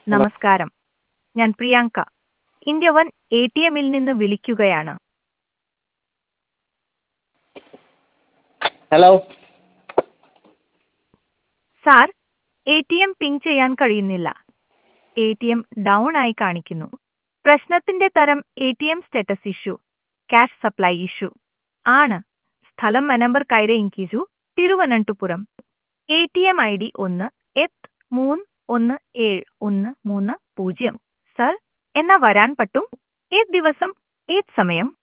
നമസ്കാരം ഞാൻ Priyanka India one A T എമ്മിൽ നിന്ന് വിളിക്കുകയാണ് hello sir A T M pin ചെയ്യാൻ കഴിയുന്നില്ല എ ടി എം ഡൗൺ ആയി കാണിക്കുന്നു പ്രശ്നത്തിന്റെ തരം A T M status issue cash supply issue ആണ് സ്ഥലം നമ്പർ കൈരെ ഇൻകിജു Thiruvananthapuram A T M I D ഒന്ന് എത്ത് മൂന്ന് ഒന്ന് ഏഴ് ഒന്ന് മൂന്ന് പൂജ്യം സർ എന്നാ വരാൻ പറ്റും ഏത് ദിവസം ഏത് സമയം